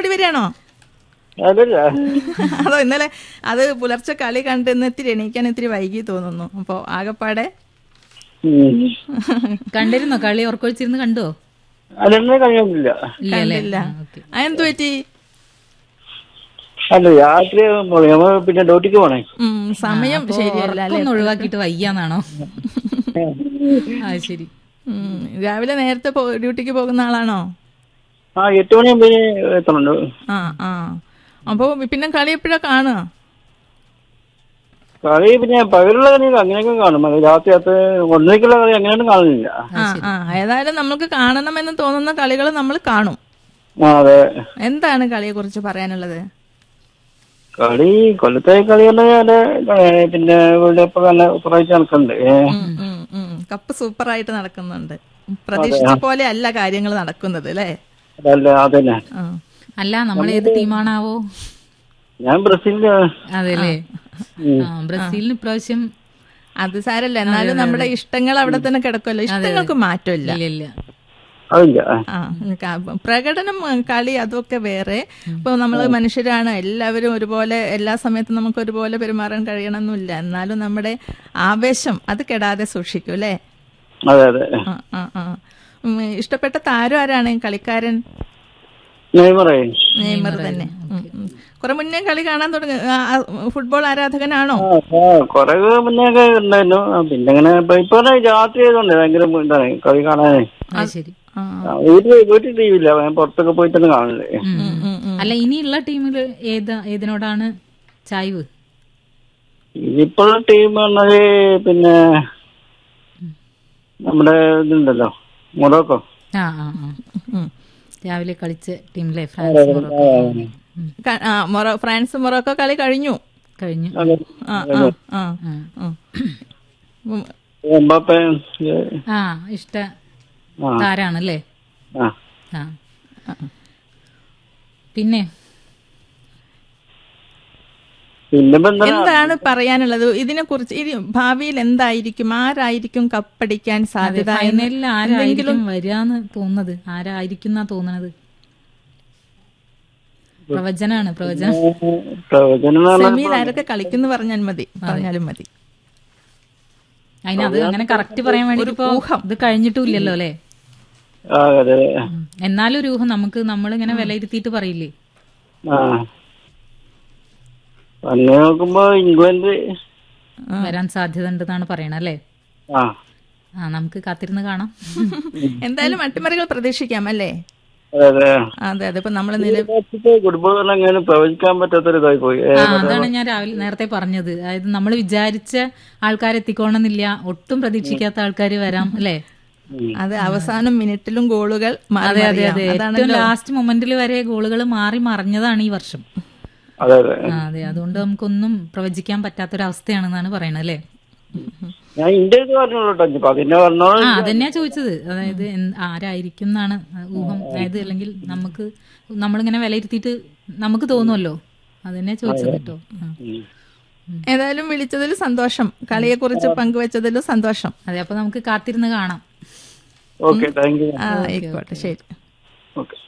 ഓടി വരികയാണോ അതല്ല അതോ ഇന്നലെ അത് പുലർച്ചെ കളി കണ്ട് ഇന്ന് ഇത്തിരി എണീക്കാൻ ഇത്തിരി വൈകി തോന്നുന്നു അപ്പോ ആകപ്പാടെ ഉം. കണ്ടിരുന്നോ കളി ഉറക്കൊഴിച്ചിരുന്ന് കണ്ടോ അതെന്നെ കഴിയാനില്ല ഇല്ല അല്ലേ കണ്ടില്ല അതെന്തു പറ്റി അല്ല രാത്രി ആകുമ്പോൾ നമ്മൾ പിന്നെ ഡ്യൂട്ടിക്ക് പോണേ ഉം, സമയം ശരിയല്ല അല്ലേ ഉറക്കൊന്ന് ഒഴിവാക്കിയിട്ട് വയ്യാന്നാണോ ആ ശരി ഉം, രാവിലെ നേരത്തെ പോ- ഡ്യൂട്ടിക്ക് പോകുന്ന ആളാണോ ആ എട്ട് മണിയാകുമ്പോ എത്തണുണ്ട് ആ ആ അപ്പോ പിന്നെ കളി എപ്പോഴാ കാണുക കളി പിന്നെ പകലുള്ള കളി അങ്ങനെയൊക്കെ കാണും അത് രാത്രി അത് ഒന്നേക്കുള്ള കളി അങ്ങനെയൊന്നും കാണുന്നില്ല ആ ആ ഏതായാലും നമുക്ക് കാണണമെന്ന് തോന്നുന്ന കളികൾ നമ്മൾ കാണും ആ അതെ എന്താണ് കളിയെ കുറിച്ച് പറയാനുള്ളത് കളി കൊല്ലത്തെ കളി പറഞ്ഞാല് പിന്നെ വേൾഡ് കപ്പ് നല്ല പ്രാവശ്യം നടക്കുന്നുണ്ട് ഏ, ഉം, ഉം, ഉം. കപ്പ് സൂപ്പറായിട്ട് നടക്കുന്നുണ്ട് പ്രതീക്ഷിച്ച പോലെ അല്ല കാര്യങ്ങൾ നടക്കുന്നത് അല്ലേ അതല്ല അതന്നെ ആ. അല്ല നമ്മൾ ഏത് ടീമാണാവോ ഞാൻ ബ്രസീലിന്റെ അതെല്ലേ ആ ബ്രസീലിന് ഇപ്രാവശ്യം അത് സാരല്ല എന്നാലും നമ്മുടെ ഇഷ്ടങ്ങൾ അവിടെ തന്നെ കിടക്കുമല്ലോ ഇഷ്ടങ്ങൾക്ക് മാറ്റമില്ല ഇല്ല ഇല്ല അതില്ല ആ ക- പ്രകടനം ഉം, കളി അതൊക്കെ വേറെ ഇപ്പൊ നമ്മൾ മനുഷ്യരാണ് എല്ലാവരും ഒരുപോലെ എല്ലാ സമയത്തും നമുക്ക് ഒരുപോലെ പെരുമാറാൻ കഴിയണമെന്നില്ല എന്നാലും നമ്മുടെ ആവേശം അത് കെടാതെ സൂക്ഷിക്കും അല്ലേ അതെ അതെ ആ ആ ആ ഉം, ഇഷ്ടപ്പെട്ട താരം ആരാണ് കളിക്കാരൻ നെയ്മറേ നെയ്മർ തന്നെ ഉം, ഉം. കുറെ മുന്നേ കളി കാണാൻ തുടങ്ങി ആ, ആ, ഫുട്ബോൾ ആരാധകനാണോ ആ ആ, കൊറേ മുന്നേ ഒക്കെ ഉണ്ടായിരുന്നു ആ, പിന്നെ ഇങ്ങനെ ഇപ്പൊ ഇപ്പൊ രാത്രി ആയതുകൊണ്ട് ഭയങ്കര ഇതാണ് കളി കാണാനേ അത് ശരി ആ ആ, വീട്ടിൽ വീട്ടിൽ ടി വി ഇല്ല ഞാൻ പുറത്തൊക്കെ പോയി തന്നെ കാണുന്നത് ഉം. ഉം, ഉം. അല്ല ഇനിയുള്ള ടീമിൽ ഏതാ ഏതിനോടാണ് ചായ്വ് ഇപ്പോഴുള്ള ടീം പറഞ്ഞാല് പിന്നെ നമ്മുടെ ഇതുണ്ടല്ലോ മൊറോക്കോ ആ ആ ആ ഉം. രാവിലെ കളിച്ച ടീമിലെ ഫ്രാൻസ് മൊറോക്കോ. ഉം. ക- ആ, മൊറോ ഫ്രാൻസ് മൊറോക്കോ കളി കഴിഞ്ഞു കഴിഞ്ഞു അതെ. ആ ആ ആ ഉം. ഉം. ഉം. എംബാപ്പെ ഏ, ആ ഇഷ്ട ആ താരാണല്ലേ ആ ആ പിന്നെ പിന്നെ ഇപ്പൊ എന്താ എന്താണ് പറയാനുള്ളത് ഇതിനെ കുറിച്ച് ഇനി ഭാവിയിൽ എന്തായിരിക്കും ആരായിരിക്കും കപ്പടിക്കാൻ സാധ്യത എന്ന് ഫൈനലിൽ ആരായിരിക്കും വരികന്ന് തോന്നുന്നത് ആരായിരിക്കും എന്നാ തോന്നണത് പ്രവചനാണ് പ്രവചനം പ്രവചനം എന്ന് പറഞ്ഞാൽ സെമിയിൽ ആരൊക്കെ കളിക്കുന്നു പറഞ്ഞാൽ മതി പറഞ്ഞാലും മതി അതിന് അത് അങ്ങനെ കറക്റ്റ് പറയാൻ വേണ്ടി ഇപ്പൊ ഇത് കഴിഞ്ഞിട്ടും ഇല്ലല്ലോ അല്ലെ ആ അതെ എന്നാലും ഒരു ഊഹം നമുക്ക് നമ്മളിങ്ങനെ വിലയിരുത്തിയിട്ട് പറയില്ലേ ആ അങ്ങനെ നോക്കുമ്പോ ഇംഗ്ലണ്ട് വരാൻ സാധ്യത ഉണ്ടെന്നാണ് പറയണത് അല്ലേ ആ ആ നമുക്ക് കാത്തിരുന്ന് കാണാം എന്തായാലും അട്ടിമറികൾ പ്രതീക്ഷിക്കാം അല്ലേ അതെ അതെ അതെ അതെ ഇപ്പൊ നമ്മള് നില ഫുട്ബോൾ പറഞ്ഞാൽ അങ്ങനെ പ്രവചിക്കാൻ പറ്റാത്തൊരു ഇതായി പോയി ഏ, ആ അതാണ് ഞാൻ രാവിലെ നേരത്തെ പറഞ്ഞത് അതായത് നമ്മൾ വിചാരിച്ച ആൾക്കാർ എത്തിക്കോണമെന്നില്ല ഒട്ടും പ്രതീക്ഷിക്കാത്ത ആൾക്കാർ വരാം അല്ലേ അത് അവസാനം മിനിറ്റിലും ഗോളുകൾ മാറി അതെ അതെ മറിയാം. അതെ ഏറ്റവും അതാണല്ലോ ലാസ്റ്റ് മൊമെന്റിൽ വരെ ഗോളുകൾ മാറി മറിഞ്ഞതാണ് ഈ വർഷം അതെ അതെ ആ, അതെ അതുകൊണ്ട് നമുക്കൊന്നും പ്രവചിക്കാൻ പറ്റാത്തൊരവസ്ഥയാണെന്നാണ് പറയണത് അല്ലേ ഞാൻ ഇന്ത്യ ഇത് പറഞ്ഞോളൂ കേട്ടോ ഇനിയിപ്പോ അതിന്റെ പറഞ്ഞോളൂ ആ അതന്നെയാ ചോദിച്ചത് അതായത് എന്ത്- ആരായിരിക്കും എന്നാണ് ഊഹം അതായത് അല്ലെങ്കിൽ നമുക്ക് നമ്മളിങ്ങനെ വിലയിരുത്തിയിട്ട് നമുക്ക് തോന്നുമല്ലോ അതന്നെയാ ചോദിച്ചത് കേട്ടോ ആ. ഏതായാലും വിളിച്ചതിൽ സന്തോഷം കളിയെ കുറിച്ച് പങ്കുവെച്ചതിൽ സന്തോഷം അതെ അപ്പൊ നമുക്ക് കാത്തിരുന്ന് കാണാം ഓക്കെ താങ്ക് യു ആ ആയിക്കോട്ടെ ശരി ഓക്കെ